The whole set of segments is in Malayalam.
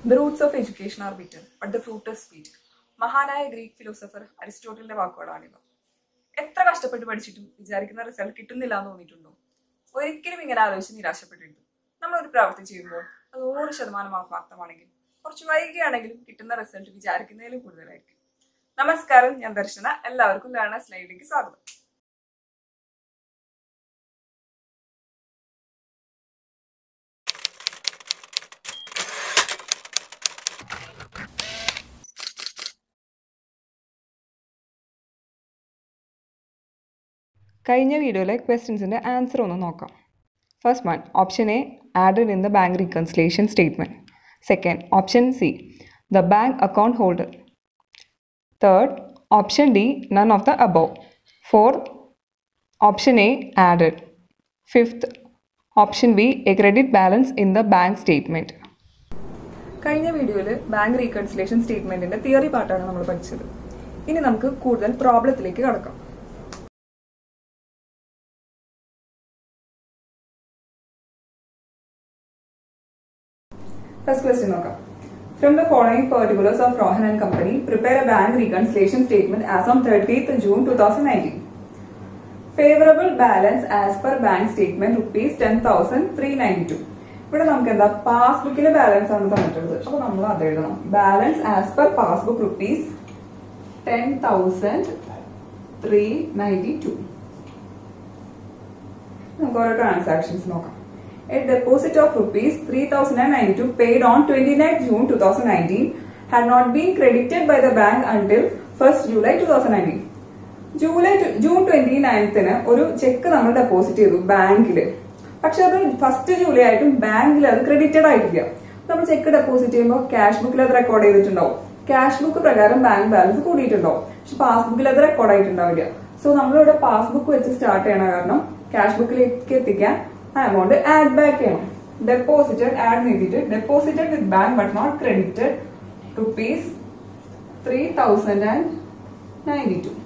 The roots of education are bitter but the fruit is sweet മഹാനായ ഗ്രീക്ക് ഫിലോസഫർ അരിസ്റ്റോട്ടലിന്റെ വാക്കുകളാണിവ എത്ര കഷ്ടപ്പെട്ട് പഠിച്ചിട്ടും വിചാരിക്കുന്ന റിസൾട്ട് കിട്ടുന്നില്ല എന്ന് തോന്നിയിട്ടുണ്ടോ ഒരിക്കലും ഇങ്ങനെ ആലോചിച്ച് നിരാശപ്പെട്ടിട്ടുണ്ട് നമ്മൾ ഒരു പ്രവൃത്തി ചെയ്യുമ്പോൾ അത് നൂറ് ശതമാനം ആത്മാർത്ഥമാണെങ്കിൽ കുറച്ച് വൈകിയാണെങ്കിലും കിട്ടുന്ന റിസൾട്ട് വിചാരിക്കുന്നതിലും കൂടുതലായിരിക്കും നമസ്കാരം ഞാൻ ദർശന എല്ലാവർക്കും ലേണേഴ്സ് ലൈവിലേക്ക് സ്വാഗതം കഴിഞ്ഞ വീഡിയോയിലെ ക്വസ്റ്റ്യൻസിൻ്റെ ആൻസർ ഒന്ന് നോക്കാം first one option A added in the bank reconciliation statement second option C the bank account holder third option D none of the above fourth option A added fifth option B a credit balance in the bank statement കഴിഞ്ഞ വീഡിയോയിൽ ബാങ്ക് റീകൺസിലേഷൻ സ്റ്റേറ്റ്മെന്റിന്റെ തിയറി പാർട്ടാണ് നമ്മൾ പഠിച്ചത് ഇനി നമുക്ക് കൂടുതൽ പ്രോബ്ലത്തിലേക്ക് കടക്കാം ഫസ്റ്റ് ക്വസ്റ്റ്യൻ നോക്കാം from the following particulars of Rohan and company prepare a bank reconciliation statement as on thirtieth June two thousand nineteen favourable balance as per bank statement rupees ten thousand three ninety two ഇവിടെ നമുക്ക് എന്താ പാസ്ബുക്കിലെ ബാലൻസ് ആണ് തന്നിട്ടുള്ളത് അപ്പൊ നമ്മൾ അത് എഴുതണം balance as per passbook rupees ten thousand three ninety two നമുക്ക് ഓരോ ട്രാൻസാക്ഷൻസ് നോക്കാം a deposit of rupees three thousand and ninety two paid on twenty nine June two thousand nineteen had not been credited by the bank until first July two thousand nineteen July June twenty നയൻത്തിന് ഒരു ചെക്ക് നമ്മൾ ഡെപ്പോസിറ്റ് ചെയ്തു ബാങ്കിൽ പക്ഷെ അത് ഫസ്റ്റ് ജൂലൈ ആയിട്ടും ബാങ്കിൽ അത് ക്രെഡിറ്റഡ് ആയിട്ടില്ല നമ്മൾ ചെക്ക് ഡെപ്പോസിറ്റ് ചെയ്യുമ്പോൾ ക്യാഷ് ബുക്കിൽ അത് റെക്കോർഡ് ചെയ്തിട്ടുണ്ടാവും ക്യാഷ് ബുക്ക് പ്രകാരം ബാങ്ക് ബാലൻസ് കൂടിയിട്ടുണ്ടാവും പക്ഷെ പാസ്ബുക്കിൽ അത് റെക്കോർഡ് ആയിട്ടുണ്ടാവില്ല സോ നമ്മളിവിടെ പാസ്ബുക്ക് വെച്ച് സ്റ്റാർട്ട് ചെയ്യണ കാരണം ക്യാഷ് ബുക്കിലേക്ക് എത്തിക്കാൻ ആ എമൗണ്ട് ആഡ് ബാക്ക് ചെയ്യണം ഡെപ്പോസിറ്റഡ് ആഡ് ചെയ്തിട്ട് deposited with bank but not credited rupees three thousand and ninety two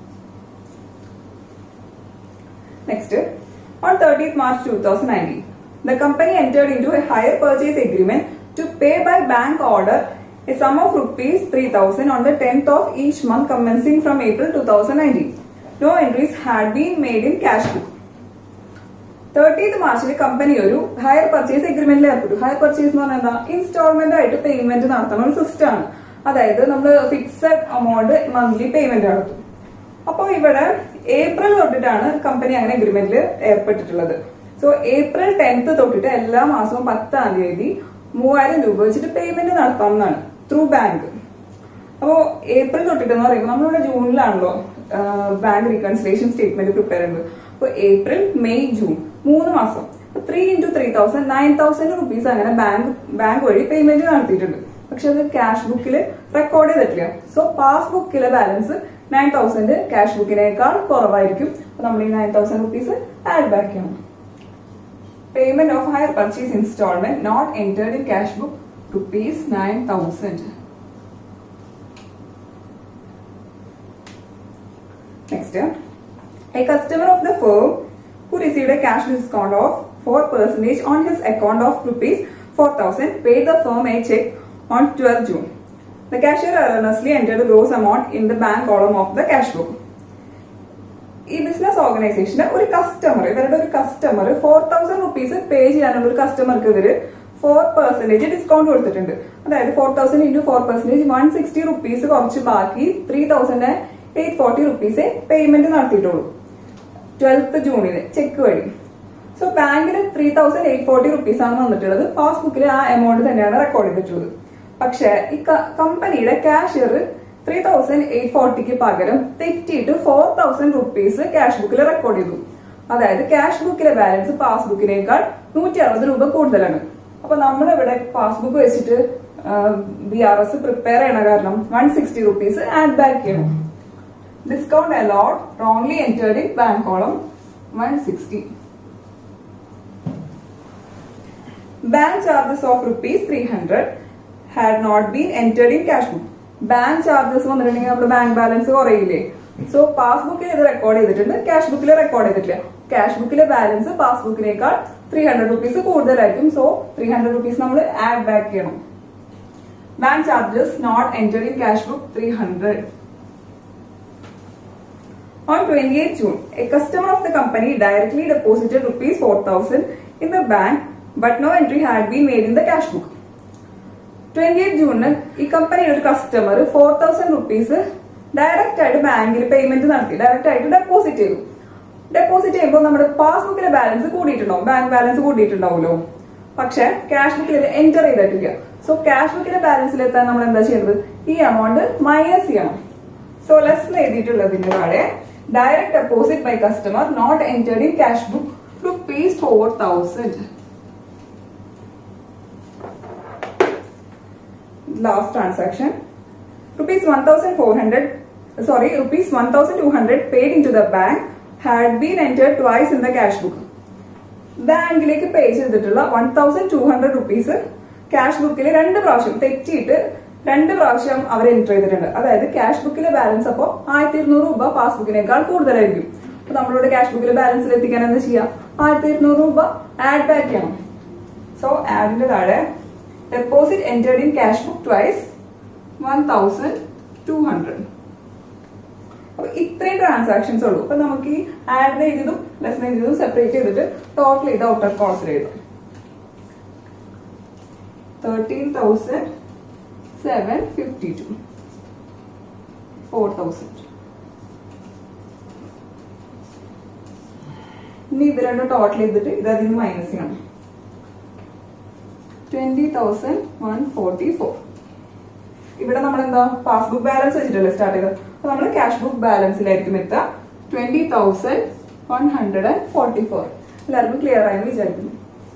Next, on 30th March 2019, the company entered into a hire purchase agreement to pay by bank order a sum of rupees 3000 on the 10th of each month commencing from April 2019. No entries had been made in cash book. Thirtieth മാർച്ചിൽ കമ്പനി ഒരു ഹയർ പർച്ചേസ് എഗ്രിമെന്റിൽ ഏർപ്പെട്ടു ഹയർ പർച്ചേസ് എന്ന് പറഞ്ഞാൽ എന്താ ഇൻസ്റ്റാൾമെന്റ് ആയിട്ട് പേയ്മെന്റ് നടത്തുന്ന ഒരു സിസ്റ്റം ആണ് അതായത് നമ്മൾ ഫിക്സഡ് എമൗണ്ട് മന്ത്ലി പേയ്മെന്റ് നടത്തും അപ്പോൾ ഇവിടെ ഏപ്രിൽ തൊട്ടിട്ടാണ് കമ്പനി അങ്ങനെ അഗ്രിമെന്റിൽ ഏർപ്പെട്ടിട്ടുള്ളത് സോ ഏപ്രിൽ ടെൻത്ത് തൊട്ടിട്ട് എല്ലാ മാസവും പത്താം തീയതി മൂവായിരം രൂപ വെച്ചിട്ട് പേയ്മെന്റ് നടത്താവുന്നതാണ് ത്രൂ ബാങ്ക് അപ്പോൾ ഏപ്രിൽ തൊട്ടിട്ട് എന്ന് പറയുമ്പോൾ നമ്മളിവിടെ ജൂണിലാണല്ലോ ബാങ്ക് റീകൺസിലേഷൻ സ്റ്റേറ്റ്മെന്റ് പ്രിപ്പയർ ചെയ്യുന്നത് അപ്പോൾ ഏപ്രിൽ മെയ് ജൂൺ മൂന്ന് മാസം three into three thousand nine thousand rupees അങ്ങനെ ബാങ്ക് ബാങ്ക് വഴി പേയ്മെന്റ് നടത്തിയിട്ടുണ്ട് പക്ഷെ അത് ക്യാഷ് ബുക്കിൽ റെക്കോർഡ് ചെയ്തിട്ടില്ല സോ പാസ്ബുക്കിലെ ബാലൻസ് നയൻ തൗസൻഡ് ക്യാഷ് ബുക്കിനേക്കാൾ കുറവായിരിക്കും അപ്പൊ നമ്മൾ ഈ nine thousand rupees add back ചെയ്യണം payment of hire purchase instalment not entered in cash book rupees nine thousand Next, a customer of the firm who received a cash discount of 4% on his account of rupees 4000 paid the firm a check on 12 June. The cashier erroneously entered the gross amount in the bank column of the cash book. ഈ ബിസിനസ് ഓർഗനൈസേഷന് ഒരു കസ്റ്റമർ ഇവരുടെ ഒരു customer four thousand rupees pay ചെയ്യാനുള്ള ഒരു കസ്റ്റമർക്ക് ഇവര് ഫോർ പെർസെന്റേജ് ഡിസ്കൗണ്ട് കൊടുത്തിട്ടുണ്ട് അതായത് four thousand into four percentage one sixty rupees കുറച്ച് ബാക്കി three thousand eight forty rupees payment നടത്തിയിട്ടുള്ളൂ ട്വൽത്ത് ജൂണിന് ചെക്ക് വഴി സോ ബാങ്കിന് three thousand eight forty rupees ആണ് വന്നിട്ടുള്ളത് പാസ്ബുക്കിൽ ആ എമൗണ്ട് തന്നെയാണ് റെക്കോർഡ് ചെയ്തിട്ടുള്ളത് പക്ഷെ ഈ കമ്പനിയുടെ ക്യാഷ്യർ ത്രീ തൗസൻഡ് എയ്റ്റ് ഫോർട്ടിക്ക് പകരം തെറ്റിയിട്ട് ഫോർ തൗസൻഡ് റുപ്പീസ് ക്യാഷ് ബുക്കിൽ റെക്കോർഡ് ചെയ്തു അതായത് ക്യാഷ് ബുക്കിലെ ബാലൻസ് പാസ്ബുക്കിനേക്കാൾ നൂറ്റി അറുപത് രൂപ കൂടുതലാണ് അപ്പൊ നമ്മൾ ഇവിടെ പാസ്ബുക്ക് വെച്ചിട്ട് ബി ആർ എസ് പ്രിപ്പയർ ചെയ്യണ കാരണം one sixty rupees add back ചെയ്യണം discount allowed wrongly entered in bank column 160 bank charges of rupees 300 had not been entered in cash book bank charges വന്നിട്ടുണ്ടെങ്കിൽ നമ്മുടെ ബാങ്ക് ബാലൻസ് കുറയില്ലേ സോ പാസ്ബുക്കിൽ ഇത് റെക്കോർഡ് ചെയ്തിട്ടുണ്ട് ക്യാഷ് ബുക്കിൽ റെക്കോർഡ് ചെയ്തിട്ടില്ല ക്യാഷ് ബുക്കിലെ ബാലൻസ് പാസ്ബുക്കിനേക്കാൾ ത്രീ ഹൺഡ്രഡ് റുപ്പീസ് കൂടുതലായിരിക്കും സോ ത്രീ ഹൺഡ്രഡ് റുപ്പീസ് നമ്മൾ ആഡ് ബാക്ക് ചെയ്യണം Bank charges not entered in cash book 300. On 28 June, a customer of the company directly deposited rupees 4000 in the bank, but no entry had been made in the cash book. Twenty eight ജൂണിന് ഈ കമ്പനിയുടെ ഒരു customer four thousand rupees direct ആയിട്ട് ബാങ്കിൽ പേയ്മെന്റ് നടത്തി ഡയറക്റ്റ് ആയിട്ട് ഡെപ്പോസിറ്റ് ചെയ്തു ഡെപ്പോസിറ്റ് ചെയ്യുമ്പോൾ നമ്മുടെ പാസ്ബുക്കിലെ ബാലൻസ് കൂടിയിട്ടുണ്ടാവും ബാങ്ക് ബാലൻസ് കൂടിയിട്ടുണ്ടാവുമല്ലോ പക്ഷെ ക്യാഷ് ബുക്കിൽ എൻറ്റർ ചെയ്തിട്ടില്ല സോ ക്യാഷ് ബുക്കിലെ ബാലൻസിൽ എത്താൻ നമ്മൾ എന്താ ചെയ്യുന്നത് ഈ എമൗണ്ട് മൈനസ് ചെയ്യണം സോ ലെസ് എഴുതിയിട്ടുള്ളതിന്റെ താഴെ direct deposit by customer not entered in cash book rupees four thousand last transaction rupees 1400 sorry rupees 1200 paid into the bank had been entered twice in the cash book ബാങ്കിലേക്ക് പേ ചെയ്തിട്ടുള്ള one thousand two hundred rupees cash ബുക്കിൽ രണ്ട് പ്രാവശ്യം തെറ്റിയിട്ട് രണ്ട് പ്രാവശ്യം അവർ എൻറ്റർ ചെയ്തിട്ടുണ്ട് അതായത് ക്യാഷ് ബുക്കിലെ ബാലൻസ് അപ്പോൾ ആയിരത്തി ഇരുന്നൂറ് രൂപ പാസ്ബുക്കിനേക്കാൾ കൂടുതലായിരിക്കും അപ്പൊ നമ്മളുടെ ക്യാഷ് ബുക്കിലെ ബാലൻസിൽ എത്തിക്കാൻ എന്താ ചെയ്യാം ആയിരത്തി ഇരുന്നൂറ് രൂപ ആഡ് ബാക്ക് ചെയ്യണം സോ ആഡിന്റെ താഴെ deposit entered in cash book twice 1200 അപ്പൊ ഇത്രയും ട്രാൻസാക്ഷൻസ് ഉള്ളൂ അപ്പൊ നമുക്ക് ഈ ആഡ് ചെയ്തതും ലെസ് ചെയ്തതും സെപ്പറേറ്റ് ചെയ്തിട്ട് ടോട്ടൽ ചെയ്ത് ഔട്ടർ കോൾസിൽ എഴുതും thirteen thousand seven fifty two four thousand ഇനി ഇത് രണ്ടും ടോട്ടൽ ചെയ്തിട്ട് ഇത് അതിൽ നിന്ന് മൈനസ് ചെയ്യണം twenty thousand one forty four ഇവിടെ നമ്മൾ എന്താ പാസ്ബുക്ക് ബാലൻസ് വെച്ചിട്ടല്ലേ സ്റ്റാർട്ട് ചെയ്തത് അപ്പൊ നമ്മൾ ക്യാഷ് ബുക്ക് ബാലൻസിലായിരിക്കും എത്തുക twenty thousand one hundred and forty four എല്ലാവർക്കും ക്ലിയർ ആയെന്ന് വിചാരിക്കുന്നു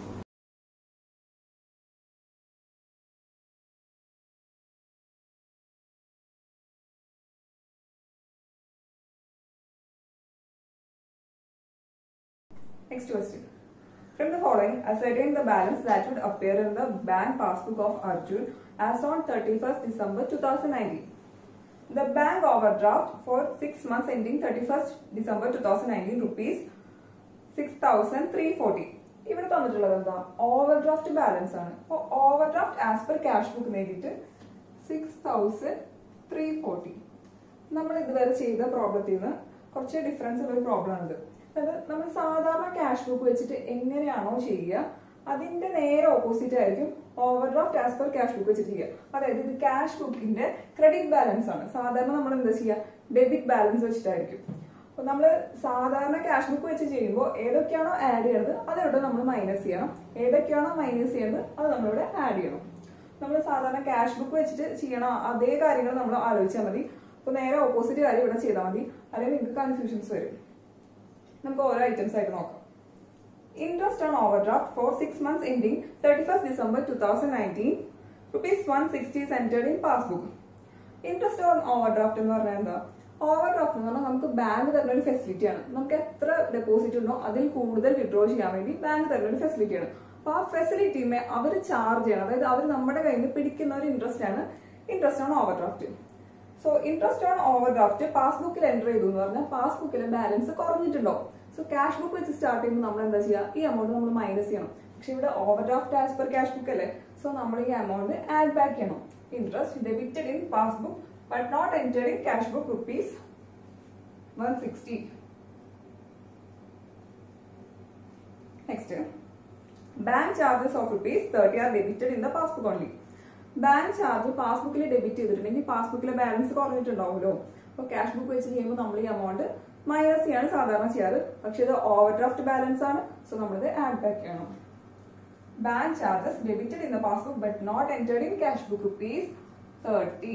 Next question. From the following, ascertain the balance that would appear in the bank passbook of Arjun as on 31st December 2019. The bank overdraft for 6 months ending 31st December 2019 rupees 6340. ഇവിടെ തന്നിട്ടുള്ളത് എന്താ ഓവർ ഡ്രാഫ്റ്റ് ബാലൻസ് ആണ് അപ്പോൾ overdraft as per cash book നേടിയിട്ട് സിക്സ് തൗസൻഡ് ത്രീ ഫോർട്ടി നമ്മൾ ഇതുവരെ ചെയ്ത പ്രോബ്ലത്തിൽ നിന്ന് കുറച്ച് ഡിഫറൻസ് ഉള്ള ഒരു പ്രോബ്ലം ആണിത് അതായത് നമ്മൾ സാധാരണ ക്യാഷ് ബുക്ക് വെച്ചിട്ട് എങ്ങനെയാണോ ചെയ്യുക അതിന്റെ നേരെ ഓപ്പോസിറ്റ് ആയിരിക്കും overdraft as per cash book വെച്ചിട്ട് ചെയ്യുക അതായത് ഇത് ക്യാഷ് ബുക്കിന്റെ ക്രെഡിറ്റ് ബാലൻസ് ആണ് സാധാരണ നമ്മൾ എന്താ ചെയ്യുക ഡെബിറ്റ് ബാലൻസ് വെച്ചിട്ടായിരിക്കും അപ്പൊ നമ്മൾ സാധാരണ ക്യാഷ് ബുക്ക് വെച്ച് ചെയ്യുമ്പോൾ ഏതൊക്കെയാണോ ആഡ് ചെയ്യണത് അതിവിടെ നമ്മൾ മൈനസ് ചെയ്യണം ഏതൊക്കെയാണോ മൈനസ് ചെയ്യുന്നത് അത് നമ്മളിവിടെ ആഡ് ചെയ്യണം നമ്മൾ സാധാരണ ക്യാഷ് ബുക്ക് വെച്ചിട്ട് ചെയ്യണ അതേ കാര്യങ്ങൾ നമ്മൾ ആലോചിച്ചാൽ മതി അപ്പൊ നേരെ ഓപ്പോസിറ്റ് കാര്യം ഇവിടെ ചെയ്താൽ മതി അല്ലെങ്കിൽ നിങ്ങൾക്ക് കൺഫ്യൂഷൻസ് വരും നമുക്ക് ഓരോ ഐറ്റംസ് ആയിട്ട് നോക്കാം interest on overdraft for six months ending thirty first December two thousand nineteen rupees one sixty entered in passbook interest on overdraft എന്ന് പറഞ്ഞാൽ എന്താ ഓവർഡ്രാഫ്റ്റ് എന്ന് പറഞ്ഞാൽ നമുക്ക് ബാങ്ക് തരുന്ന ഒരു ഫെസിലിറ്റിയാണ് നമുക്ക് എത്ര ഡെപ്പോസിറ്റ് ഉണ്ടോ അതിൽ കൂടുതൽ വിഡ്രോ ചെയ്യാൻ വേണ്ടി ബാങ്ക് തരുന്ന ഒരു ഫെസിലിറ്റിയാണ് അപ്പൊ ആ ഫെസിലിറ്റിമേ അവർ ചാർജ് ചെയ്യണം അതായത് അവർ നമ്മുടെ കയ്യിൽ നിന്ന് പിടിക്കുന്ന ഒരു ഇൻട്രസ്റ്റ് ആണ് interest on overdraft so interest on overdraft പാസ്ബുക്കിൽ എൻ്റർ ചെയ്തു എന്ന് പറഞ്ഞാൽ പാസ്ബുക്കിലെ ബാലൻസ് കുറഞ്ഞിട്ടുണ്ടോ സോ ക്യാഷ് ബുക്ക് വെച്ച് സ്റ്റാർട്ട് ചെയ്യുമ്പോൾ നമ്മൾ എന്താ ചെയ്യുക ഈ എമൗണ്ട് നമ്മൾ മൈനസ് ചെയ്യണം പക്ഷെ ഇവിടെ overdraft as per cash book അല്ലേ സോ നമ്മൾ ഈ എമൗണ്ട് ആഡ് ബാക്ക് ചെയ്യണം interest debited in passbook but not entered in cash book rupees one sixty next bank charges of rupees thirty are debited in the passbook only bank charge പാസ്ബുക്കിൽ ഡെബിറ്റ് ചെയ്തിട്ടുണ്ടെങ്കിൽ പാസ്ബുക്കിലെ ബാലൻസ് കുറഞ്ഞിട്ടുണ്ടാവുമല്ലോ അപ്പോൾ ക്യാഷ് ബുക്ക് വെച്ച് ചെയ്യുമ്പോൾ നമ്മൾ ഈ എമൗണ്ട് മൈനസ് ചെയ്യാണ് സാധാരണ ചെയ്യാറ് പക്ഷെ ഇത് ഓവർ ഡ്രാഫ്റ്റ് ബാലൻസ് ആണ് സോ നമ്മളിത് ആഡ് ബാക്ക് ചെയ്യണം bank charges debited in the passbook but not entered in cash book rupees thirty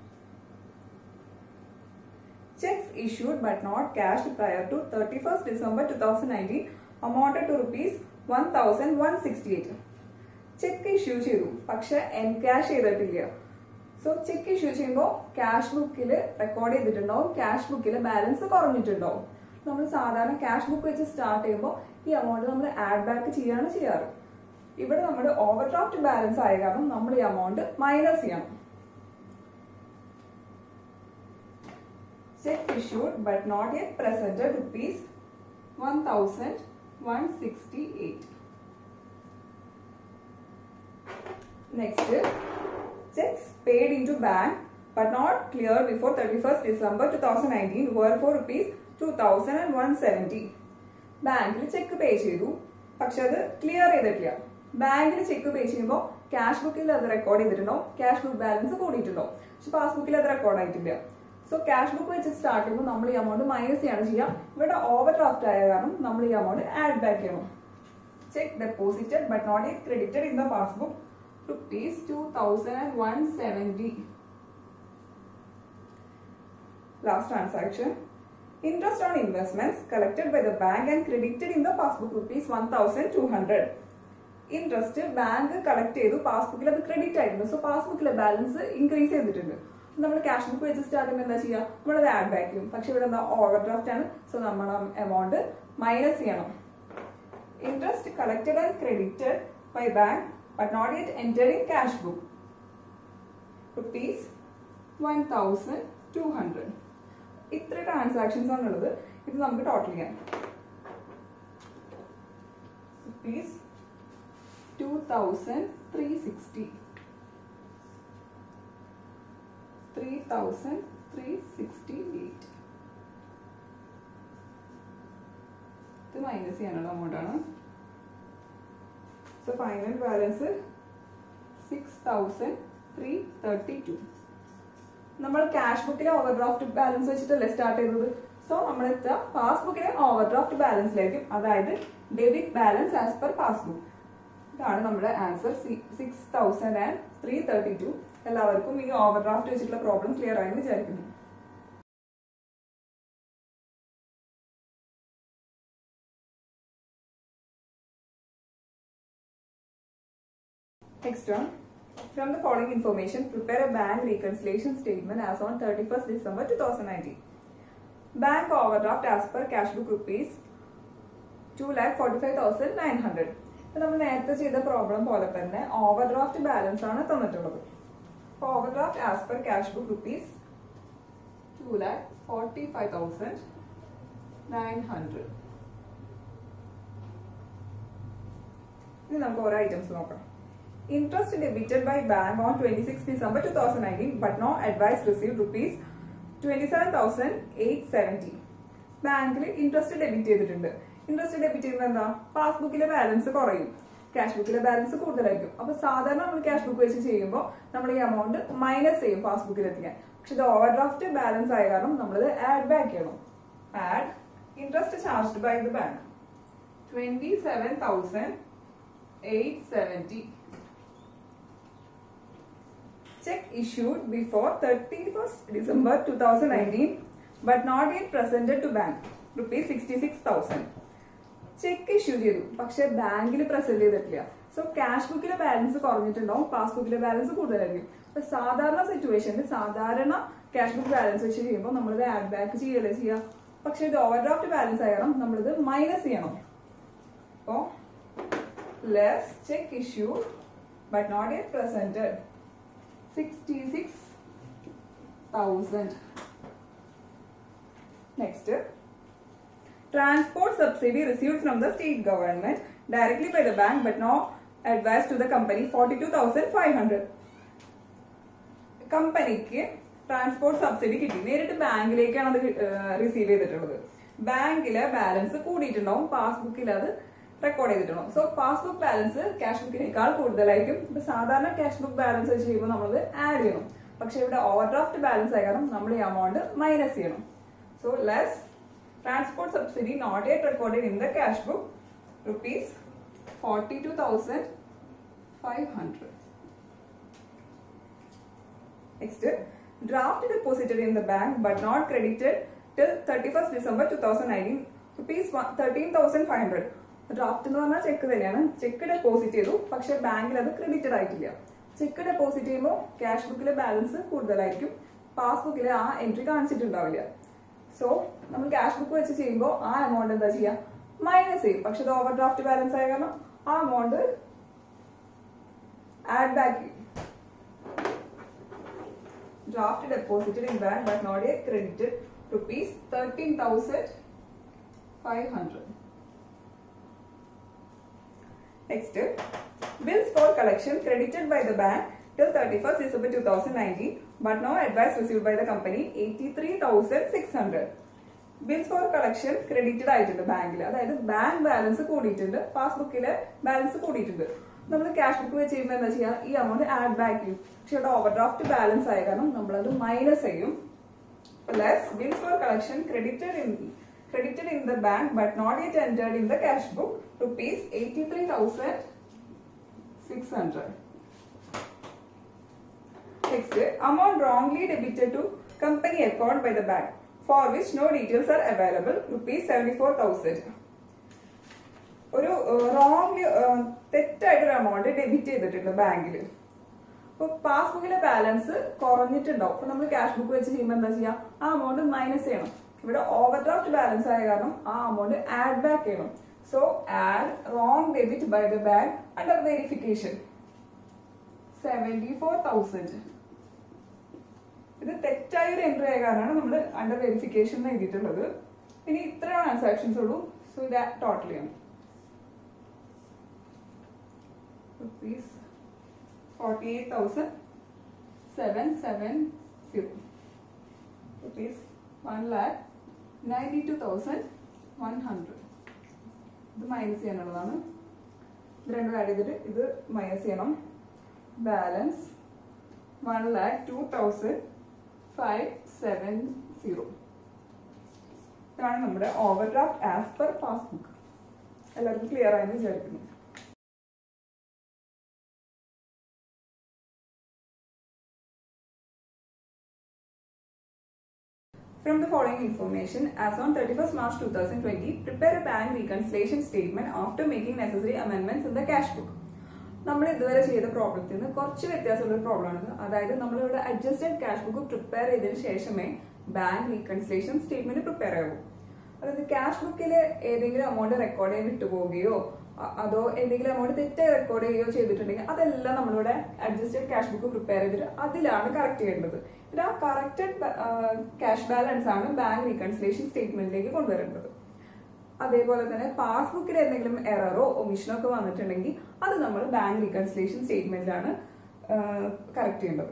Checks issued but not cashed prior to 31st December 2019 amounted to rupees 1168. Cheque issue ചെയ്തു പക്ഷെ എൻകാഷ് ചെയ്തിട്ടില്ല സോ ചെക്ക് ഇഷ്യൂ ചെയ്യുമ്പോൾ ക്യാഷ് ബുക്കിൽ റെക്കോർഡ് ചെയ്തിട്ടുണ്ടാവും ക്യാഷ് ബുക്കിൽ ബാലൻസ് കുറഞ്ഞിട്ടുണ്ടാവും നമ്മൾ സാധാരണ ക്യാഷ് ബുക്ക് വെച്ച് സ്റ്റാർട്ട് ചെയ്യുമ്പോൾ ഈ എമൗണ്ട് നമ്മൾ ആഡ് ബാക്ക് ചെയ്യാണ് ചെയ്യാറ് ഇവിടെ നമ്മുടെ ഓവർ ഡ്രാഫ്റ്റ് ബാലൻസ് ആയ കാരണം നമ്മൾ ഈ എമൗണ്ട് മൈനസ് ചെയ്യണം check issued but not yet presented rupees 1168 next checks paid into bank but not cleared before 31st December 2019 were for rupees 2170. ബാങ്കിൽ ചെക്ക് പേ ചെയ്തു പക്ഷെ അത് ക്ലിയർ ചെയ്തിട്ടില്ല ബാങ്കിൽ ചെക്ക് പേ ചെയ്യുമ്പോൾ ക്യാഷ് ബുക്കിൽ അത് റെക്കോർഡ് ചെയ്തിട്ടുണ്ടോ ക്യാഷ് ബുക്ക് ബാലൻസ് കൂടിയിട്ടുണ്ടോ പക്ഷെ പാസ്ബുക്കിൽ അത് റെക്കോർഡ് ആയിട്ടില്ല സോ ക്യാഷ് ബുക്ക് വെച്ച് സ്റ്റാർട്ട് ചെയ്യുമ്പോൾ നമ്മൾ ഈ എമൗണ്ട് മൈനസ് ചെയ്യാണ് ചെയ്യുക ഇവിടെ ഓവർ ഡ്രാഫ്റ്റ് ആയ കാരണം നമ്മൾ ഈ എമൗണ്ട് ആഡ് ബാക്ക് ചെയ്യണം check deposited but not yet credited in the passbook rupees 2170 last transaction interest on investments collected by the bank and credited in the passbook rupees 1200 interest bank collect ചെയ്തു പാസ്ബുക്കിൽ അത് ക്രെഡിറ്റ് ആയിരുന്നു സോ പാസ്ബുക്കിലെ ബാലൻസ് ഇൻക്രീസ് ചെയ്തിട്ടുണ്ട് നമ്മൾ ക്യാഷ് ബുക്ക് വെച്ച് സ്റ്റാർട്ട് ചെയ്യുമ്പോൾ എന്താ ചെയ്യുക നമ്മളത് ആഡ് ബാക്ക് ചെയ്യും പക്ഷെ ഇവിടെ എന്താ ഓവർ ഡ്രാഫ്റ്റ് ആണ് സോ നമ്മൾ എമൗണ്ട് മൈനസ് ചെയ്യണം interest collected and credited by bank but not yet entered in cash book rupees 1200 ഇത്ര ട്രാൻസാക്ഷൻസ് ആണുള്ളത് ഇത് നമുക്ക് ടോട്ടൽ ചെയ്യാം rupees two thousand three sixty three thousand three sixty eight ഇത് മൈനസ് ചെയ്യാനുള്ള എമൗണ്ട് ആണ് so final balance six thousand three thirty two നമ്മൾ ക്യാഷ് ബുക്കിലെ ഓവർ ഡ്രാഫ്റ്റ് ബാലൻസ് വെച്ചിട്ടല്ലേ സ്റ്റാർട്ട് ചെയ്തത് സോ നമ്മൾ എത്തുക പാസ്ബുക്കിലെ ഓവർ ഡ്രാഫ്റ്റ് ബാലൻസിലായിരിക്കും അതായത് debit balance as per passbook ഇതാണ് നമ്മുടെ answer six thousand and three thirty two എല്ലാവർക്കും ഈ ഓവർ ഡ്രാഫ്റ്റ് വെച്ചിട്ടുള്ള പ്രോബ്ലം ക്ലിയർ ആയെന്ന് വിചാരിക്കുന്നു Next one. From the following information, prepare a bank reconciliation statement as on 31st December 2019. Bank overdraft as per cash book rupees 2,45,900. ഇപ്പൊ നമ്മൾ നേരത്തെ ചെയ്ത പ്രോബ്ലം പോലെ തന്നെ ഓവർ ഡ്രാഫ്റ്റ് ബാലൻസ് ആണ് തന്നിട്ടുള്ളത് overdraft as per cash book rupees two lakh forty five thousand nine hundred ഇനി നമുക്ക് ഓരോ ഐറ്റംസ് നോക്കാം interest debited by bank on 26 December 2019 but no advice received rupees 27,870. ബാങ്കിൽ ഇൻട്രസ്റ്റ് ഡെബിറ്റ് ചെയ്തിട്ടുണ്ട് ഇൻട്രസ്റ്റ് ഡെബിറ്റ് ചെയ്യുമ്പോൾ എന്താ പാസ്ബുക്കിലെ ബാലൻസ് കുറയും ക്യാഷ് ബുക്കിലെ ബാലൻസ് കൂടുതലായിരിക്കും അപ്പൊ സാധാരണ നമ്മൾ ക്യാഷ് ബുക്ക് വെച്ച് ചെയ്യുമ്പോൾ നമ്മൾ ഈ എമൗണ്ട് മൈനസ് ചെയ്യും പാസ്ബുക്കിൽ എത്തിക്കാൻ പക്ഷെ ഇത് ഓവർ ഡ്രാഫ്റ്റ് ബാലൻസ് ആയ കാരണം നമ്മളിത് ആഡ് ബാക്ക് ചെയ്യണം add interest charged by the bank twenty seven thousand eight seventy check issued before 31st December 2019 but not yet presented to bank rupees 66000 cheque issue ചെയ്തു പക്ഷെ ബാങ്കിൽ പ്രസന്റ് ചെയ്തിട്ടില്ല സോ ക്യാഷ് ബുക്കിലെ ബാലൻസ് കുറഞ്ഞിട്ടുണ്ടാവും പാസ്ബുക്കിലെ ബാലൻസ് കൂടുതലായിരിക്കും അപ്പൊ സാധാരണ സിറ്റുവേഷനിൽ സാധാരണ ക്യാഷ് ബുക്ക് ബാലൻസ് വെച്ച് ചെയ്യുമ്പോൾ നമ്മളിത് ആഡ് ബാക്ക് ചെയ്യല്ലേ ചെയ്യുക പക്ഷെ ഇത് ഓവർ ഡ്രാഫ്റ്റ് ബാലൻസ് ആയണം നമ്മളിത് മൈനസ് ചെയ്യണം അപ്പോ less cheque issue but not yet presented 66,000. Next, transport subsidy received from the state government directly by the bank but not advised to the company 42,500. കമ്പനിക്ക് ട്രാൻസ്പോർട്ട് സബ്സിഡി കിട്ടി നേരിട്ട് ബാങ്കിലേക്കാണ് അത് റിസീവ് ചെയ്തിട്ടുള്ളത് ബാങ്കിലെ ബാലൻസ് കൂടിയിട്ടുണ്ടാവും പാസ്ബുക്കിൽ അത് റെക്കോർഡ് ചെയ്തിട്ടുണ്ടാവും സോ പാസ്ബുക്ക് ബാലൻസ് ക്യാഷ് ബുക്കിനേക്കാൾ കൂടുതലായിരിക്കും ഇപ്പൊ സാധാരണ ക്യാഷ് ബുക്ക് ബാലൻസ് വെച്ച് ചെയ്യുമ്പോൾ നമ്മൾ ആഡ് ചെയ്യണം പക്ഷെ ഇവിടെ ഓവർ ഡ്രാഫ്റ്റ് ബാലൻസ് ആയ കാരണം നമ്മൾ ഈ എമൗണ്ട് മൈനസ് ചെയ്യണം so less transport subsidy not yet recorded in the cash book rupees forty two thousand five hundred next draft deposited in the bank but not credited till thirty first December two thousand nineteen rupees thirteen thousand five hundred draft എന്ന് പറഞ്ഞാൽ ചെക്ക് തന്നെയാണ് ചെക്ക് ഡെപ്പോസിറ്റ് ചെയ്തു പക്ഷെ ബാങ്കിൽ അത് ക്രെഡിറ്റഡ് ആയിട്ടില്ല ചെക്ക് ഡെപ്പോസിറ്റ് ചെയ്യുമ്പോൾ ക്യാഷ് ബുക്കിലെ ബാലൻസ് കൂടുതലായിരിക്കും പാസ്ബുക്കിൽ ആ എൻട്രി കാണിച്ചിട്ടുണ്ടാവില്ല സോ നമ്മൾ ക്യാഷ് ബുക്ക് വെച്ച് ചെയ്യുമ്പോൾ ആ എമൗണ്ട് എന്താ ചെയ്യുക മൈനസ് ചെയ്യും പക്ഷെ ഇത് ഓവർ ഡ്രാഫ്റ്റ് ബാലൻസ് ആയ കാരണം ആ എമൗണ്ട് ആഡ് ബാക്ക് ചെയ്യും draft deposited in bank but not yet credited rupees 13,500. Next, bills for collection credited by the bank till 31st December 2019, but no advice received by the company 83,600. Bills for collection credited ആയിട്ടുണ്ട് ബാങ്കിൽ അതായത് ബാങ്ക് ബാലൻസ് കൂടിയിട്ടുണ്ട് പാസ്ബുക്കിലെ ബാലൻസ് കൂടിയിട്ടുണ്ട് നമ്മൾ ക്യാഷ് ബുക്ക് വെച്ച് ചെയ്യുമ്പോൾ എന്താ ചെയ്യുക ഈ എമൗണ്ട് ആഡ് ബാക്ക് ചെയ്യും പക്ഷെ ഇവിടെ ഓവർ ഡ്രാഫ്റ്റ് ബാലൻസ് ആയ കാരണം നമ്മളത് മൈനസ് ചെയ്യും plus bills for collection credited in credited in the bank but not yet entered in the cash book rupees 83600 next amount wrongly debited to company account by the bank for which no details are available rupees 74000 ഒരു റോങ് തെറ്റായിട്ടൊരു എമൗണ്ട് ഡെബിറ്റ് ചെയ്തിട്ടുണ്ട് ബാങ്കിൽ അപ്പോൾ പാസ്ബുക്കിലെ ബാലൻസ് കുറഞ്ഞിട്ടുണ്ടാവും അപ്പൊ നമ്മൾ ക്യാഷ് ബുക്ക് വെച്ച് ചെയ്യുമ്പോൾ എന്താ ചെയ്യുക ആ എമൗണ്ട് മൈനസ് ചെയ്യണം ഇവിടെ ഓവർ ഡ്രാഫ്റ്റ് ബാലൻസ് ആയ കാരണം ആ എമൗണ്ട് ആഡ് ബാക്ക് ചെയ്യണം so add wrong debit by the bank under verification seventy four thousand ഇത് തെറ്റായ ഒരു എൻട്രി ആയ കാരണമാണ് നമ്മൾ അണ്ടർ വെരിഫിക്കേഷൻ എഴുതിയിട്ടുള്ളത് ഇനി ഇത്ര ട്രാൻസാക്ഷൻസ് ഉള്ളൂ സോ ഇത് ടോട്ടൽ ചെയ്യണം rupees forty eight thousand seven seven zero rupees one lakh ninety two thousand one hundred ഇത് മൈനസ് ചെയ്യാനുള്ളതാണ് ഇത് രണ്ടും ആഡ് ചെയ്തിട്ട് ഇത് മൈനസ് ചെയ്യണം balance one lakh two thousand five seven zero ഇതാണ് നമ്മുടെ overdraft as per passbook എല്ലാവർക്കും ക്ലിയർ ആയെന്ന് വിചാരിക്കുന്നു From the following information, as on 31st March 2020, prepare a bank reconciliation statement after making necessary amendments in the cash book. നമ്മൾ ഇതുവരെ ചെയ്ത പ്രോബ്ലത്തിൽ നിന്ന് കുറച്ച് വ്യത്യാസമുള്ള ഒരു പ്രോബ്ലമാണ് അതായത് നമ്മളിവിടെ അഡ്ജസ്റ്റഡ് ക്യാഷ് ബുക്ക് പ്രിപ്പയർ ചെയ്തതിന് ശേഷമേ ബാങ്ക് റീകൺസിലേഷൻ സ്റ്റേറ്റ്മെന്റ് പ്രിപ്പയർ ആകൂ അതായത് ക്യാഷ് ബുക്കിൽ ഏതെങ്കിലും എമൗണ്ട് റെക്കോർഡ് ചെയ്യാൻ വിട്ടുപോവുകയോ അ- അതോ എന്തെങ്കിലും എമൗണ്ട് തെറ്റായി റെക്കോർഡ് ചെയ്യുകയോ ചെയ്തിട്ടുണ്ടെങ്കിൽ അതെല്ലാം നമ്മളിവിടെ അഡ്ജസ്റ്റഡ് ക്യാഷ് ബുക്ക് പ്രിപ്പയർ ചെയ്തിട്ട് അതിലാണ് കറക്റ്റ് ചെയ്യേണ്ടത് ഇത് ആ കറക്റ്റഡ് ക്യാഷ് ബാലൻസ് ആണ് ബാങ്ക് റീകൺസിലേഷൻ സ്റ്റേറ്റ്മെന്റിലേക്ക് കൊണ്ടുവരേണ്ടത് അതേപോലെ തന്നെ പാസ്ബുക്കിൽ എന്തെങ്കിലും എററോ ഒമിഷനോ ഒക്കെ വന്നിട്ടുണ്ടെങ്കിൽ അത് നമ്മൾ ബാങ്ക് റീകൺസിലേഷൻ സ്റ്റേറ്റ്മെന്റിലാണ് കറക്റ്റ് ചെയ്യേണ്ടത്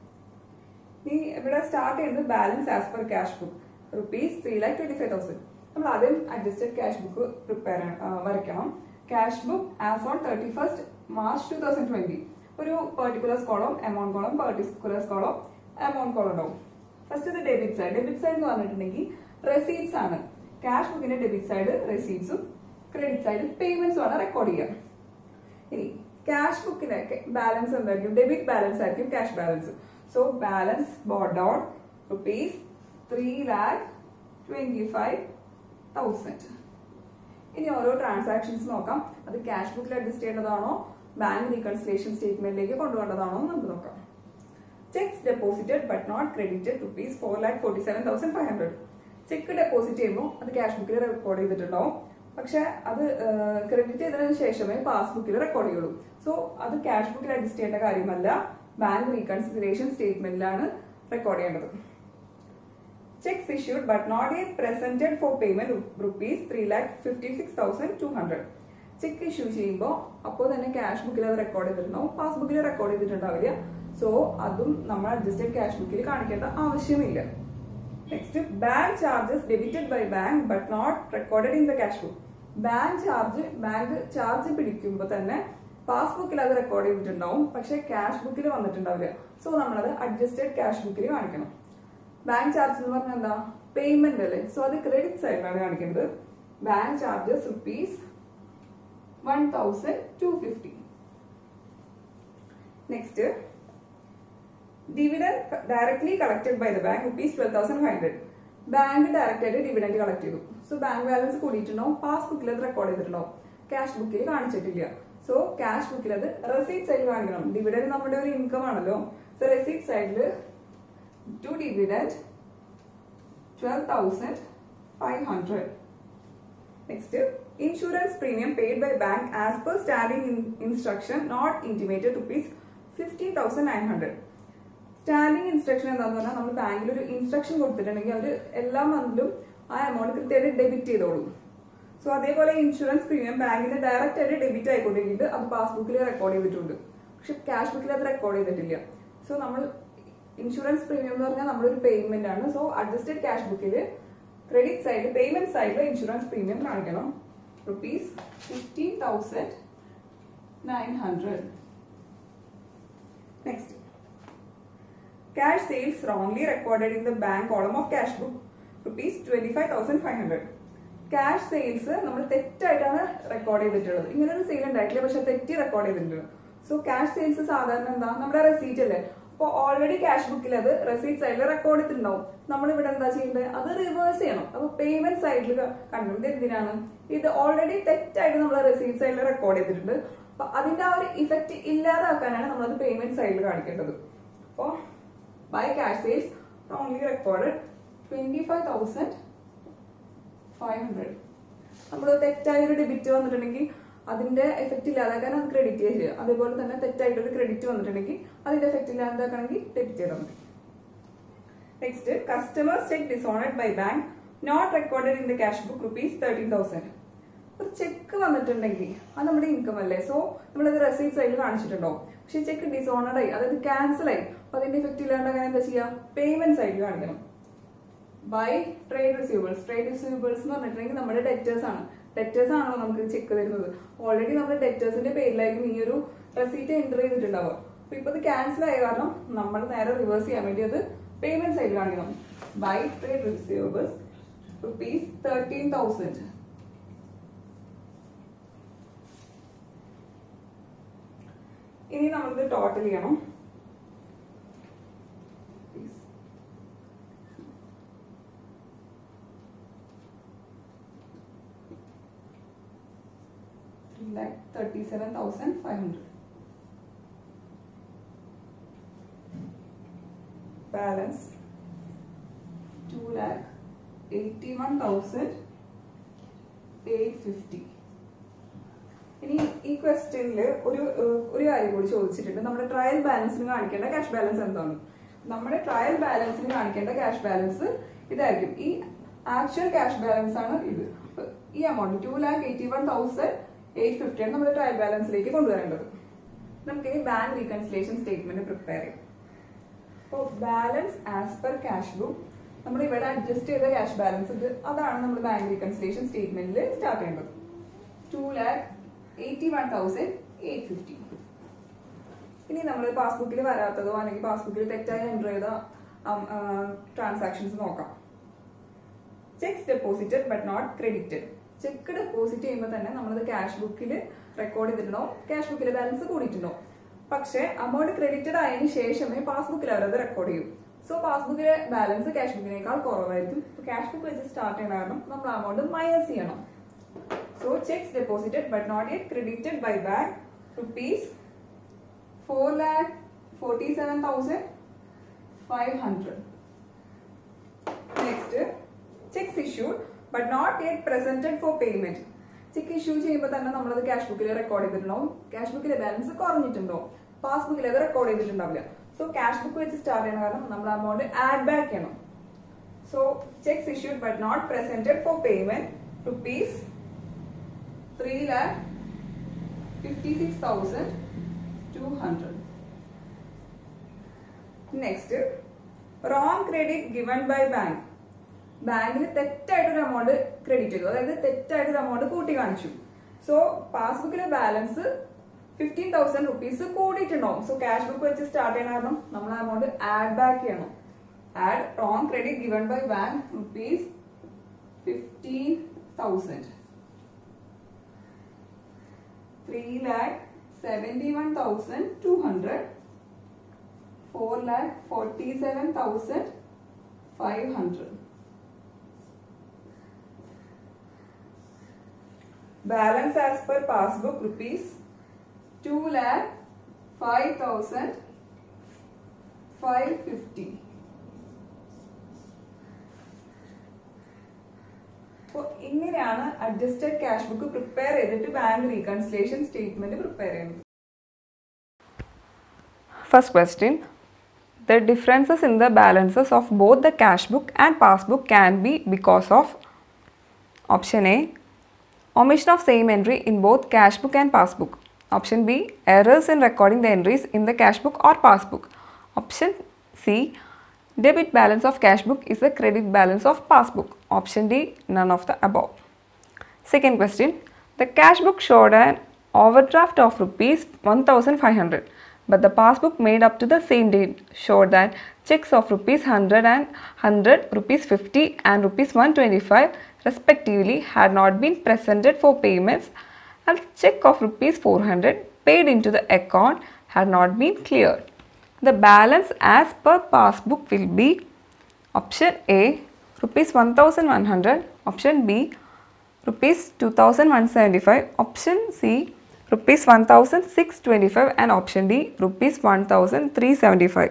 ഇനി ഇവിടെ സ്റ്റാർട്ട് ചെയ്യുന്നത് balance as per cash book rupees three lakh twenty five thousand നമ്മൾ ആദ്യം അഡ്ജസ്റ്റഡ് ക്യാഷ് ബുക്ക് പ്രിപ്പയർ വരയ്ക്കണം cash book as on thirty first March two thousand twenty ഒരു particular column amount column particular column amount column ഉണ്ടാവും ഫസ്റ്റ് ഇത് ഡെബിറ്റ് സൈഡ് ഡെബിറ്റ് സൈഡ് എന്ന് പറഞ്ഞിട്ടുണ്ടെങ്കിൽ റെസീറ്റ്സ് ആണ് ക്യാഷ് ബുക്കിന്റെ ഡെബിറ്റ് സൈഡ് റെസീറ്റ്സും ക്രെഡിറ്റ് സൈഡിൽ പേയ്മെന്റ്സും ആണ് റെക്കോർഡ് ചെയ്യുക ഇനി ക്യാഷ് ബുക്കിന് ബാലൻസ് എന്തായിരിക്കും ഡെബിറ്റ് ബാലൻസ് ആയിരിക്കും cash balance so balance brought down rupees three lakh twenty five thousand ഇനി ഓരോ ട്രാൻസാക്ഷൻസ് നോക്കാം അത് ക്യാഷ് ബുക്കിൽ അഡ്ജസ്റ്റ് ചെയ്യേണ്ടതാണോ ബാങ്ക് റീകൺസിലേഷൻ സ്റ്റേറ്റ്മെന്റിലേക്ക് കൊണ്ടുപോകേണ്ടതാണോ എന്ന് നമുക്ക് നോക്കാം cheques deposited but not credited rupees four lakh forty seven thousand five hundred cheque deposit ചെയ്യുമ്പോൾ അത് ക്യാഷ് ബുക്കിൽ റെക്കോർഡ് ചെയ്തിട്ടുണ്ടാവും പക്ഷെ അത് ക്രെഡിറ്റ് ചെയ്തതിനു ശേഷമേ പാസ്ബുക്കിൽ റെക്കോർഡ് ചെയ്യുള്ളൂ സോ അത് ക്യാഷ് ബുക്കിൽ അഡ്ജസ്റ്റ് ചെയ്യേണ്ട കാര്യമല്ല ബാങ്ക് റീകൺസിഡറേഷൻ സ്റ്റേറ്റ്മെന്റിലാണ് റെക്കോർഡ് ചെയ്യേണ്ടത് cheques issued but not yet presented for payment rupees three lakh fifty six thousand two hundred cheque issue ചെയ്യുമ്പോൾ അപ്പോൾ തന്നെ ക്യാഷ് ബുക്കിൽ അത് റെക്കോർഡ് ചെയ്തിട്ടുണ്ടാവും പാസ്ബുക്കിൽ റെക്കോർഡ് ചെയ്തിട്ടുണ്ടാവില്ല സോ അതും നമ്മൾ അഡ്ജസ്റ്റഡ് ക്യാഷ് ബുക്കിൽ കാണിക്കേണ്ട ആവശ്യമില്ല next bank charges debited by bank but not recorded in the cash book bank charge bank charge പിടിക്കുമ്പോൾ തന്നെ പാസ്ബുക്കിൽ അത് റെക്കോർഡ് ചെയ്തിട്ടുണ്ടാവും പക്ഷെ ക്യാഷ് ബുക്കിൽ വന്നിട്ടുണ്ടാവില്ല സോ നമ്മളത് അഡ്ജസ്റ്റഡ് ക്യാഷ് ബുക്കിൽ കാണിക്കണം ബാങ്ക് ചാർജ് എന്ന് പറഞ്ഞാൽ എന്താ പേയ്മെന്റ് അല്ലേ സോ അത് ക്രെഡിറ്റ് സൈഡിലാണ് കാണിക്കേണ്ടത് bank charges rupees one thousand two fifty next dividend directly collected by the bank rupees twelve thousand five hundred bank direct ആയിട്ട് ഡിവിഡൻഡ് കളക്ട് ചെയ്തു സോ ബാങ്ക് ബാലൻസ് കൂടിയിട്ടുണ്ടാവും പാസ്ബുക്കിൽ അത് റെക്കോർഡ് ചെയ്തിട്ടുണ്ടാവും ക്യാഷ് ബുക്കിൽ കാണിച്ചിട്ടില്ല സോ ക്യാഷ് ബുക്കിൽ അത് റെസീറ്റ് സൈഡിൽ കാണിക്കണം ഡിവിഡൻഡ് നമ്മുടെ ഒരു ഇൻകം ആണല്ലോ സോ റെസീറ്റ് സൈഡിൽ to dividend twelve thousand five hundred next insurance premium paid by bank as per standing instruction not intimated rupees fifteen thousand nine hundred standing instruction എന്താന്ന് പറഞ്ഞാൽ നമ്മൾ ബാങ്കിൽ ഒരു ഇൻസ്ട്രക്ഷൻ കൊടുത്തിട്ടുണ്ടെങ്കിൽ അവർ എല്ലാ മന്തിലും ആ എമൗണ്ട് കൃത്യമായിട്ട് ഡെബിറ്റ് ചെയ്തോളും സോ അതേപോലെ ഇൻഷുറൻസ് പ്രീമിയം ബാങ്കിന് ഡയറക്റ്റ് ആയിട്ട് ഡെബിറ്റ് ആയിക്കൊണ്ടിരിക്കുന്നത് അത് പാസ്ബുക്കിൽ റെക്കോർഡ് ചെയ്തിട്ടുണ്ട് പക്ഷെ ക്യാഷ് ബുക്കിൽ അത് റെക്കോർഡ് ചെയ്തിട്ടില്ല സോ നമ്മൾ ഇൻഷുറൻസ് പ്രീമിയം എന്ന് പറഞ്ഞാൽ നമ്മളൊരു പേയ്മെന്റ് ആണ് സോ അഡ്ജസ്റ്റഡ് ക്യാഷ് ബുക്കിൽ ക്രെഡിറ്റ് സൈഡിൽ പേയ്മെന്റ് സൈഡിൽ ഇൻഷുറൻസ് പ്രീമിയം കാണിക്കണം rupees fifteen thousand nine hundred next Cash sales wrongly recorded in the bank column of cash book rupees 25,500. Cash sales നമ്മൾ തെറ്റായിട്ടാണ് റെക്കോർഡ് ചെയ്തിട്ടുള്ളത് ഇങ്ങനെ ഒരു സെയിൽ ഉണ്ടായിട്ടില്ല പക്ഷെ തെറ്റി റെക്കോർഡ് ചെയ്തിട്ടുണ്ട് സോ ക്യാഷ് സെയിൽസ് സാധാരണ എന്താ നമ്മുടെ റെസീറ്റ് അല്ലേ അപ്പോൾ ഓൾറെഡി ക്യാഷ് ബുക്കിൽ അത് റെസീറ്റ് സൈഡിൽ റെക്കോർഡ് ചെയ്തിട്ടുണ്ടാവും നമ്മൾ ഇവിടെ എന്താ ചെയ്യേണ്ടത് അത് റിവേഴ്സ് ചെയ്യണം അപ്പോൾ പേയ്മെന്റ് സൈഡിൽ കണ്ടത് എന്തിനാണ് ഇത് ഓൾറെഡി തെറ്റായിട്ട് നമ്മൾ റെസീറ്റ് സൈഡിൽ റെക്കോർഡ് ചെയ്തിട്ടുണ്ട് അപ്പൊ അതിന്റെ ആ ഒരു ഇഫക്റ്റ് ഇല്ലാതാക്കാനാണ് നമ്മളത് പേയ്മെന്റ് സൈഡിൽ കാണിക്കേണ്ടത് അപ്പോൾ by cash sales wrongly recorded 25,500 നമ്മൾ തെറ്റായ ഒരു ഡെബിറ്റ് വന്നിട്ടുണ്ടെങ്കിൽ അതിന്റെ എഫക്റ്റ് ഇല്ലാതാക്കാൻ അത് ക്രെഡിറ്റ് ചെയ്യുക അതേപോലെ തന്നെ തെറ്റായിട്ടൊരു ക്രെഡിറ്റ് വന്നിട്ടുണ്ടെങ്കിൽ അതിന്റെ എഫക്റ്റ് ഇല്ലാതാക്കണമെങ്കിൽ ഡെബിറ്റ് ചെയ്താൽ മതി next customers cheque dishonoured by bank not recorded in the cash book rupees thirteen thousand ഒരു ചെക്ക് വന്നിട്ടുണ്ടെങ്കിൽ അത് നമ്മുടെ ഇൻകം അല്ലേ സോ നമ്മളത് റെസീറ്റ് സൈഡിൽ കാണിച്ചിട്ടുണ്ടാവും പക്ഷെ ചെക്ക് ഡിസോണർഡ് ആയി അതായത് ക്യാൻസൽ ആയി അപ്പൊ അതിന്റെ ഇഫക്റ്റ് ഇല്ലാണ്ട് അങ്ങനെ എന്താ ചെയ്യാ പേയ്മെന്റ് സൈഡിൽ കാണിക്കണം by trade receivers trade receivers എന്ന് പറഞ്ഞിട്ടുണ്ടെങ്കിൽ നമ്മുടെ ഡെറ്റേഴ്സ് ആണ് ഡെറ്റേഴ്സ് ആണല്ലോ നമുക്ക് ചെക്ക് തരുന്നത് ഓൾറെഡി നമ്മുടെ ഡെറ്റേഴ്സിന്റെ പേരിലായിരിക്കും ഈ ഒരു റെസീറ്റ് എൻ്റർ ചെയ്തിട്ടുണ്ടാവുക അപ്പൊ ഇപ്പൊ ഇത് ക്യാൻസൽ ആയ കാരണം നമ്മൾ നേരെ റിവേഴ്സ് ചെയ്യാൻ വേണ്ടി അത് പേയ്മെന്റ് സൈഡിൽ കാണിക്കണം by trade receivers rupees thirteen thousand ഇനി നമ്മളിത് ടോട്ടൽ ചെയ്യണം three lakh thirty-seven thousand five hundred. Balance two lakh eighty-one thousand eight fifty. ഇനി ഈ ക്വസ്റ്റ്യനിൽ ഒരു ഏഹ്, ഒരു കാര്യം കൂടി ചോദിച്ചിട്ടുണ്ട് നമ്മുടെ ട്രയൽ ബാലൻസിന് കാണിക്കേണ്ട ക്യാഷ് ബാലൻസ് എന്താണ് നമ്മുടെ ട്രയൽ ബാലൻസിന് കാണിക്കേണ്ട ക്യാഷ് ബാലൻസ് ഇതായിരിക്കും ഈ ആക്ച്വൽ ക്യാഷ് ബാലൻസ് ആണ് ഇത് അപ്പൊ ഈ amount two lakh eighty one thousand eight fifty ആണ് നമ്മുടെ ട്രയൽ ബാലൻസിലേക്ക് കൊണ്ടുവരേണ്ടത് നമുക്ക് ഇനി ബാങ്ക് റീകൺസിലേഷൻ സ്റ്റേറ്റ്മെന്റ് പ്രിപ്പയർ ചെയ്യാം അപ്പോൾ balance as per cash book നമ്മൾ ഇവിടെ അഡ്ജസ്റ്റ് ചെയ്ത ക്യാഷ് ബാലൻസ് ഇത് അതാണ് നമ്മൾ ബാങ്ക് റീകൺസിലേഷൻ സ്റ്റേറ്റ്മെന്റിൽ സ്റ്റാർട്ട് ചെയ്യേണ്ടത് two lakh eighty one thousand eight fifty ഇനി നമ്മൾ പാസ്ബുക്കിൽ വരാത്തതോ അല്ലെങ്കിൽ പാസ്ബുക്കിൽ തെറ്റായി എൻ്റർ ചെയ്ത ട്രാൻസാക്ഷൻസ് നോക്കാം cheques deposited but not credited cheque deposit ചെയ്യുമ്പോൾ തന്നെ നമ്മളത് ക്യാഷ് ബുക്കിൽ റെക്കോർഡ് ചെയ്തിട്ടുണ്ടാവും ക്യാഷ് ബുക്കിലെ ബാലൻസ് കൂടിയിട്ടുണ്ടാവും പക്ഷേ അമൗണ്ട് ക്രെഡിറ്റഡ് ആയതിനു ശേഷമേ പാസ്ബുക്കിൽ അവരത് റെക്കോർഡ് ചെയ്യും സോ പാസ്ബുക്കിലെ ബാലൻസ് ക്യാഷ് ബുക്കിനേക്കാൾ കുറവായിരിക്കും ക്യാഷ് ബുക്ക് വെച്ച് സ്റ്റാർട്ട് ചെയ്യണ കാരണം നമ്മൾ അമൗണ്ട് മൈനസ് ചെയ്യണം so cheques deposited but not yet credited by bank rupees four lakh forty seven thousand five hundred next cheques issued but not yet presented for payment cheque issue ചെയ്യുമ്പോൾ തന്നെ നമ്മളത് ക്യാഷ് ബുക്കിൽ റെക്കോർഡ് ചെയ്തിട്ടുണ്ടാവും ക്യാഷ് ബുക്കിലെ ബാലൻസ് കുറഞ്ഞിട്ടുണ്ടാവും പാസ്ബുക്കിൽ അത് റെക്കോർഡ് ചെയ്തിട്ടുണ്ടാവില്ല സോ ക്യാഷ് ബുക്ക് വെച്ച് സ്റ്റാർട്ട് ചെയ്യുന്ന കാരണം നമ്മൾ അമൗണ്ട് ആഡ് ബാക്ക് ചെയ്യണം so cheques issued but not presented for payment rupees three lakh fifty six thousand two hundred next wrong credit given by bank ബാങ്കിൽ തെറ്റായിട്ടൊരു എമൗണ്ട് ക്രെഡിറ്റ് ചെയ്തു അതായത് തെറ്റായിട്ടൊരു എമൗണ്ട് കൂട്ടി കാണിച്ചു സോ പാസ്ബുക്കിലെ ബാലൻസ് ഫിഫ്റ്റീൻ തൗസൻഡ് റുപ്പീസ് കൂടിയിട്ടുണ്ടാവും സോ ക്യാഷ് ബുക്ക് വെച്ച് സ്റ്റാർട്ട് ചെയ്യണ കാരണം നമ്മൾ ആ എമൗണ്ട് ആഡ് ബാക്ക് ചെയ്യണം add wrong credit given by bank rupees fifteen thousand three lakh seventy one thousand two hundred four lakh forty seven thousand five hundred balance as per passbook rupees 2 lakh 5550 അപ്പോൾ ഇങ്ങനെയാണ് അഡ്ജസ്റ്റഡ് ക്യാഷ് ബുക്ക് പ്രിപ്പയർ ചെയ്തിട്ട് ബാങ്ക് റീകൺസിലേഷൻ സ്റ്റേറ്റ്മെന്റ് പ്രിപ്പയർ ചെയ്യുന്നത് First question The differences in the balances of both the cash book and passbook can be because of option A omission of same entry in both cash book and passbook. Option B. Errors in recording the entries in the cash book or passbook. Option C. Debit balance of cash book is the credit balance of passbook. Option D. None of the above. Second question. The cash book showed an overdraft of rupees 1500 but the passbook made up to the same date showed that checks of rupees 100 and 100 rupees 50 and rupees 125 respectively had not been presented for payments and check of rupees 400 paid into the account had not been cleared the balance as per passbook will be option a rupees 1100 option b rupees 2175 option c rupees 1625 and option d rupees 1375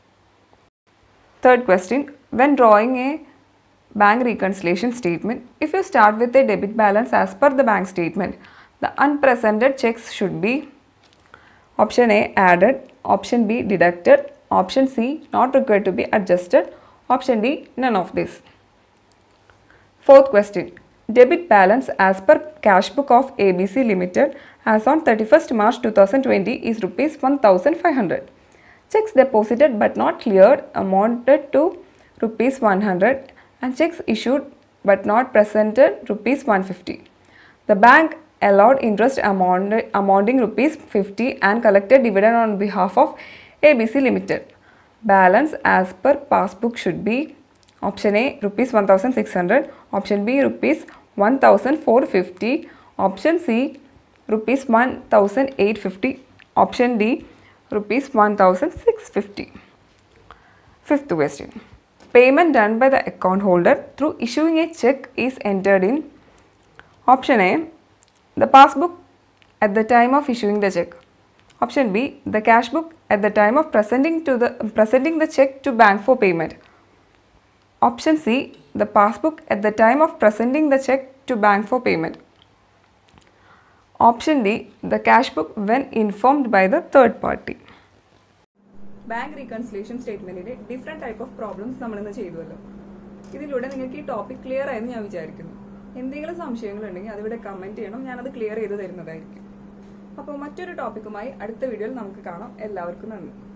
third question when drawing a bank reconciliation statement if you start with a debit balance as per the bank statement the unpresented checks should be option a added option b deducted option c not required to be adjusted option d none of this Fourth question. Debit balance as per cash book of ABC Limited as on 31st March 2020 is rupees 1500. Checks deposited but not cleared amounted to rupees 100 and checks issued but not presented rupees 150. The bank allowed interest amount, amounting rupees 50 and collected dividend on behalf of ABC Limited. Balance as per passbook should be option A rupees 1600, option B rupees 1450, option C rupees 1850, option D rupees 1650. Fifth question. Payment done by the account holder through issuing a check is entered in option A the passbook at the time of issuing the check. Option B the cash book at the time of presenting to the presenting the check to bank for payment. Option C the passbook at the time of presenting the check to bank for payment. Option D the cash book when informed by the third party. Bank reconciliation സ്റ്റേറ്റ്മെന്റിന്റെ ഡിഫറെന്റ് ടൈപ്പ് ഓഫ് പ്രോബ്ലംസ് നമ്മൾ ഇന്ന് ചെയ്തുവല്ലോ ഇതിലൂടെ നിങ്ങൾക്ക് ഈ ടോപ്പിക് ക്ലിയർ ആയെന്ന് ഞാൻ വിചാരിക്കുന്നു എന്തെങ്കിലും സംശയങ്ങളുണ്ടെങ്കിൽ അതിവിടെ കമന്റ് ചെയ്യണം ഞാനത് ക്ലിയർ ചെയ്ത് തരുന്നതായിരിക്കും അപ്പോൾ മറ്റൊരു ടോപ്പിക്കുമായി അടുത്ത വീഡിയോയിൽ നമുക്ക് കാണാം എല്ലാവർക്കും നന്ദി